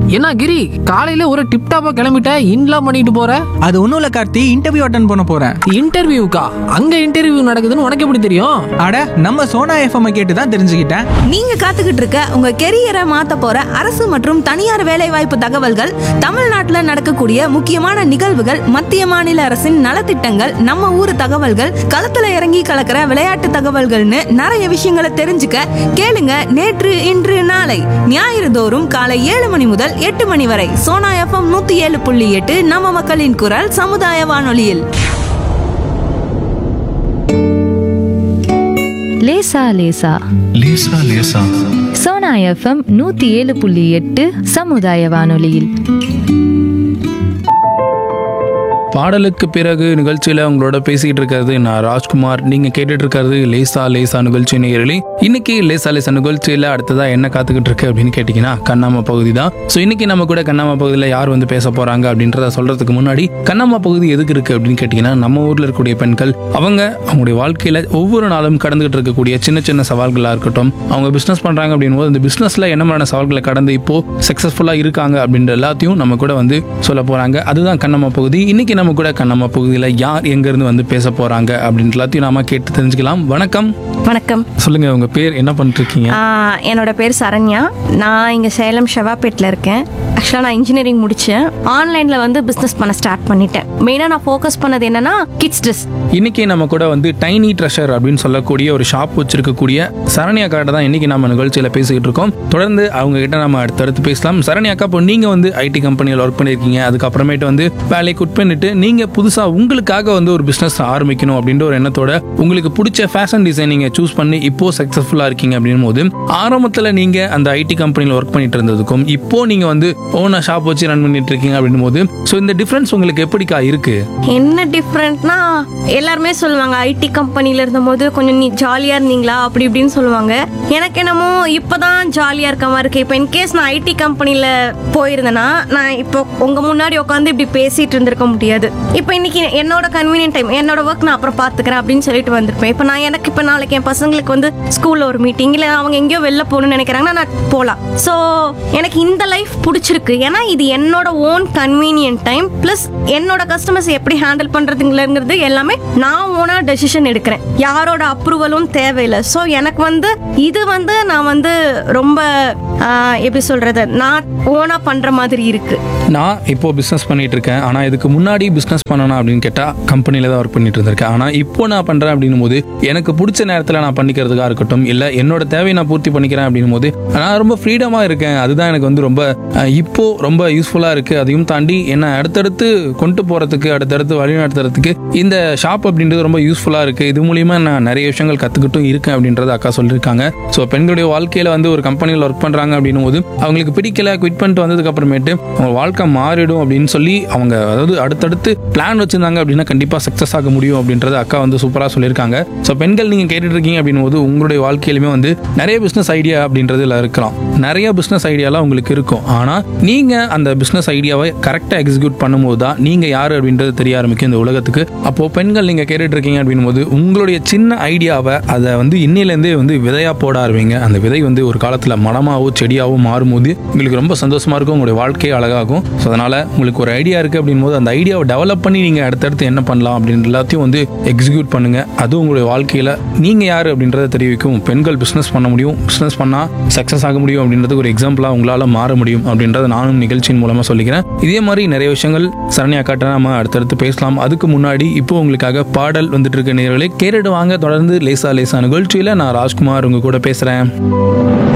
என்ன கிரி காலையில ஒரு டிப் டாப்பா கிளம்பிட்ட இன்லாம் பண்ணிட்டு போற அது ஒன்றும் இல்லை கார்த்தி இன்டர்வியூ அட்டன் பண்ண போகிறேன் இன்டர்வியூக்கா அங்க இன்டர்வியூ நடக்குதுன்னு உனக்கு எப்படி தெரியும் அட நம்ம சோனா எஃப்எம் கேட்டு தான் தெரிஞ்சுக்கிட்டேன் நீங்க காத்துக்கிட்டு இருக்க உங்க கெரியரை மாத்த போற அரசு மற்றும் தனியார் வேலைவாய்ப்பு தகவல்கள் தமிழ்நாட்டுல நடக்கக்கூடிய முக்கியமான நிகழ்வுகள் மத்திய மாநில அரசின் நலத்திட்டங்கள் நம்ம ஊர் தகவல்கள் களத்துல இறங்கி கலக்கிற விளையாட்டு தகவல்கள்னு நிறைய விஷயங்களை தெரிஞ்சுக்க கேளுங்க நேற்று இன்று நாளை ஞாயிறு தோறும் காலை ஏழு மணி முதல் எட்டு மணி வரை சோனா எஃப்எம் நூத்தி ஏழு புள்ளி எட்டு நம்ம மக்களின் குரல் சமுதாய வானொலியில் லேசா லேசா லேசா லேசா சோனா எஃப்எம் நூத்தி ஏழு புள்ளி எட்டு சமுதாய வானொலியில் பாடலுக்கு பிறகு நிகழ்ச்சியில உங்களோட பேசிட்டு இருக்கிறது நான் ராஜ்குமார் நீங்க கேட்டுட்டு இருக்கிறது லேசா லேசா நிகழ்ச்சி நேயர்களே இன்னைக்கு லேசா லேசா நிகழ்ச்சியில அடுத்ததா என்ன காத்துக்கிட்டு இருக்கு அப்படின்னு கேட்டீங்கன்னா கண்ணாம பகுதி தான் ஸோ இன்னைக்கு நம்ம கூட கண்ணாம பகுதியில் யார் வந்து பேச போறாங்க அப்படின்றத சொல்றதுக்கு முன்னாடி கண்ணாம பகுதி எதுக்கு இருக்கு அப்படின்னு கேட்டீங்கன்னா நம்ம ஊர்ல இருக்கக்கூடிய பெண்கள் அவங்க அவங்களுடைய வாழ்க்கையில ஒவ்வொரு நாளும் கடந்துகிட்டு இருக்கக்கூடிய சின்ன சின்ன சவால்களா இருக்கட்டும் அவங்க பிசினஸ் பண்றாங்க அப்படின் போது இந்த பிசினஸ்ல என்ன மாதிரியான சவால்களை கடந்து இப்போ சக்சஸ்ஃபுல்லா இருக்காங்க அப்படின்ற எல்லாத்தையும் நம்ம கூட வந்து சொல்ல போறாங்க அதுதான் கண்ணம்மா பகுதி இன்னைக்கு நம்ம கூட கண்ணம்மா பகுதியில் யார் எங்க இருந்து வந்து பேச போறாங்க அப்படின்ற எல்லாத்தையும் நாம கேட்டு தெரிஞ்சுக்கலாம் வணக்கம் வணக்கம் சொல்லுங்க உங்க பேர் என்ன பண்ணிட்டு இருக்கீங்க ஆஹ் என்னோட பேர் சரண்யா நான் இங்கே சேலம் ஷெவாப்பேட்டில் இருக்கேன் ஆக்சுவலாக நான் இன்ஜினியரிங் முடித்தேன் ஆன்லைனில் வந்து பிஸ்னஸ் பண்ண ஸ்டார்ட் பண்ணிட்டேன் மெயினாக நான் ஃபோக்கஸ் பண்ணது என்னன்னா கிட்ஸ் ட்ரெஸ் இன்னைக்கு நம்ம கூட வந்து டைனி ட்ரெஷர் அப்படின்னு சொல்லக்கூடிய ஒரு ஷாப் வச்சிருக்கக்கூடிய சரண்யா கார்டை தான் இன்னைக்கு நம்ம நிகழ்ச்சியில பேசிக்கிட்டு இருக்கோம் தொடர்ந்து அவங்க கிட்ட நம்ம அடுத்தடுத்து பேசலாம் சரண்யா அக்கா இப்போ நீங்க வந்து ஐடி கம்பெனியில் ஒர்க் பண்ணியிருக்கீங்க அதுக்கப்புறமேட்டு வந்து வேலையை குட் பண்ணிட்டு நீங்க புதுசா உங்களுக்காக வந்து ஒரு பிசினஸ் ஆரம்பிக்கணும் அப்படின்ற ஒரு எண்ணத்தோட உங்களுக்கு பிடிச்ச ஃபேஷன் டிசைனிங்கை சூஸ் பண்ணி இப்போ சக்சஸ்ஃபுல்லா இருக்கீங்க அப்படின் போது ஆரம்பத்துல நீங்க அந்த ஐடி கம்பெனியில் ஒர்க் பண்ணிட்டு இருந்ததுக்கும் இப்போ நீங்க வந்து ஓனா ஷாப் வச்சு ரன் பண்ணிட்டு இருக்கீங்க அப்படின் போது ஸோ இந்த டிஃபரன்ஸ் உங்களுக்கு எப்படிக்கா இருக்கு என்ன டிஃப்ரெண்ட்னா எல்லாருமே சொல்லுவாங்க ஐடி கம்பெனியில் இருந்தபோது கொஞ்சம் நீ ஜாலியாக இருந்தீங்களா அப்படி இப்படின்னு சொல்லுவாங்க எனக்கு என்னமோ இப்போ தான் ஜாலியாக இருக்க மாதிரி இருக்கு இப்போ இன்கேஸ் நான் ஐடி கம்பெனியில் போயிருந்தேன்னா நான் இப்போ உங்கள் முன்னாடி உட்காந்து இப்படி பேசிட்டு இருந்திருக்க முடியாது இப்போ இன்னைக்கு என்னோட கன்வீனியன்ட் டைம் என்னோட ஒர்க் நான் அப்புறம் பார்த்துக்கிறேன் அப்படின்னு சொல்லிட்டு வந்திருப்பேன் இப்போ நான் எனக்கு இப்போ நாளைக்கு என் பசங்களுக்கு வந்து ஸ்கூலில் ஒரு மீட்டிங் இல்லை அவங்க எங்கேயோ வெளில போகணும்னு நினைக்கிறாங்கன்னா நான் போகலாம் ஸோ எனக்கு இந்த லைஃப் பிடிச்சிருக்கு ஏன்னா இது என்னோட ஓன் கன்வீனியன்ட் டைம் ப்ளஸ் என்னோட கஸ்டமர்ஸ் எப்படி ஹேண்டில் பண்ணுறதுங்கிறது எல்லாமே நான் ஓனாக டெசிஷன் எடுக்கிறேன் யாரோட அப்ரூவலும் தேவையில்லை ஸோ எனக்கு வந்து இது வந்து நான் வந்து ரொம்ப ஆஹ், எப்படி சொல்கிறது நான் ஓனாக பண்ணுற மாதிரி இருக்குது நான் இப்போ பிஸ்னஸ் பண்ணிட்டு இருக்கேன் ஆனால் இதுக்கு முன்னாடி பிஸ்னஸ் பண்ணணும் அப்படின்னு கேட்டால் கம்பெனியில் தான் ஒர்க் பண்ணிட்டு இருந்திருக்கேன் ஆனால் இப்போ நான் பண்ணுறேன் அப்படின்னும் போது எனக்கு பிடிச்ச நேரத்தில் நான் பண்ணிக்கிறதுக்காக இருக்கட்டும் இல்லை என்னோட தேவையை நான் பூர்த்தி பண்ணிக்கிறேன் அப்படின்னும் போது நான் ரொம்ப ஃப்ரீடமாக இருக்கேன் அதுதான் எனக்கு வந்து ரொம்ப அஹ், இப்போ ரொம்ப யூஸ்ஃபுல்லாக இருக்குது அதையும் தாண்டி என்னை அடுத்தடுத்து கொண்டு போகிறதுக்கு அடுத்தடுத்து வழிநடத்துறதுக்கு இந்த ஷாப் அப்படின்றது ரொம்ப யூஸ்ஃபுல்லாக இருக்குது இது மூலியமா நான் நிறைய விஷயங்கள் கற்றுக்கிட்டும் இருக்கேன் அப்படின்றத அக்கா சொல்லியிருக்காங்க ஸோ பெண்களுடைய வாழ்க்கையில் வந்து ஒரு கம்பெனியில் ஒர்க் பண்ணுறாங்க அப்படின்னும் போது அவங்களுக்கு பிடிக்கல குவிட் பண்ணிட்டு வந்ததுக்கு அப்புறமேட்டு அவங்க வாழ்க்கை மாறிடும் அப்படின்னு சொல்லி அவங்க அதாவது அடுத்தடுத்து பிளான் வச்சிருந்தாங்க அப்படின்னா கண்டிப்பாக சக்ஸஸ் ஆக முடியும் அப்படின்றத அக்கா வந்து சூப்பராக சொல்லியிருக்காங்க ஸோ பெண்கள் நீங்கள் கேட்டுட்டு இருக்கீங்க அப்படின்னும் போது உங்களுடைய வாழ்க்கையிலுமே வந்து நிறைய பிஸ்னஸ் ஐடியா அப்படின்றதுல இருக்கலாம் நிறைய பிஸ்னஸ் ஐடியாலாம் உங்களுக்கு இருக்கும் ஆனால் நீங்கள் அந்த பிஸ்னஸ் ஐடியாவை கரெக்டாக எக்ஸிக்யூட் பண்ணும்போது தான் நீங்கள் யார் அப்படின்றது தெரிய ஆரம்பிக்கும் இந்த உலகத்துக்கு அப்போது பெண்கள் நீங்கள் கேட்டுட்டு இருக்கீங்க அப்படின்னும் போது உங்களுடைய சின்ன ஐடியாவை அதை வந்து இன்னிலேருந்தே வந்து விதையாக போட ஆரம்பிங்க அந்த விதை வந்து ஒரு காலத்தில் மரமாவோ செடியாவோ மாறும்போது உங்களுக்கு ரொம்ப சந்தோஷமா இருக்கும் உங்களுடைய வாழ்க்கையே அழகாகும் ஸோ அதனால உங்களுக்கு ஒரு ஐடியா இருக்கு அப்படின் போது அந்த ஐடியாவை டெவலப் பண்ணி நீங்க அடுத்தடுத்து என்ன பண்ணலாம் அப்படின்ற எல்லாத்தையும் வந்து எக்ஸிக்யூட் பண்ணுங்க அது உங்களுடைய வாழ்க்கையில நீங்க யார் அப்படின்றத தெரிவிக்கும் பெண்கள் பிசினஸ் பண்ண முடியும் பிசினஸ் பண்ணா சக்சஸ் ஆக முடியும் அப்படின்றதுக்கு ஒரு எக்ஸாம்பிளா உங்களால மாற முடியும் அப்படின்றத நானும் நிகழ்ச்சியின் மூலமா சொல்லிக்கிறேன் இதே மாதிரி நிறைய விஷயங்கள் சரண்யா காட்ட நம்ம அடுத்தடுத்து பேசலாம் அதுக்கு முன்னாடி இப்போ உங்களுக்காக பாடல் வந்துட்டு இருக்க நேரங்களே கேட்டுட்டு வாங்க தொடர்ந்து லேசா லேசா நிகழ்ச்சியில நான் ராஜ்குமார் உங்க கூட பேசுறேன்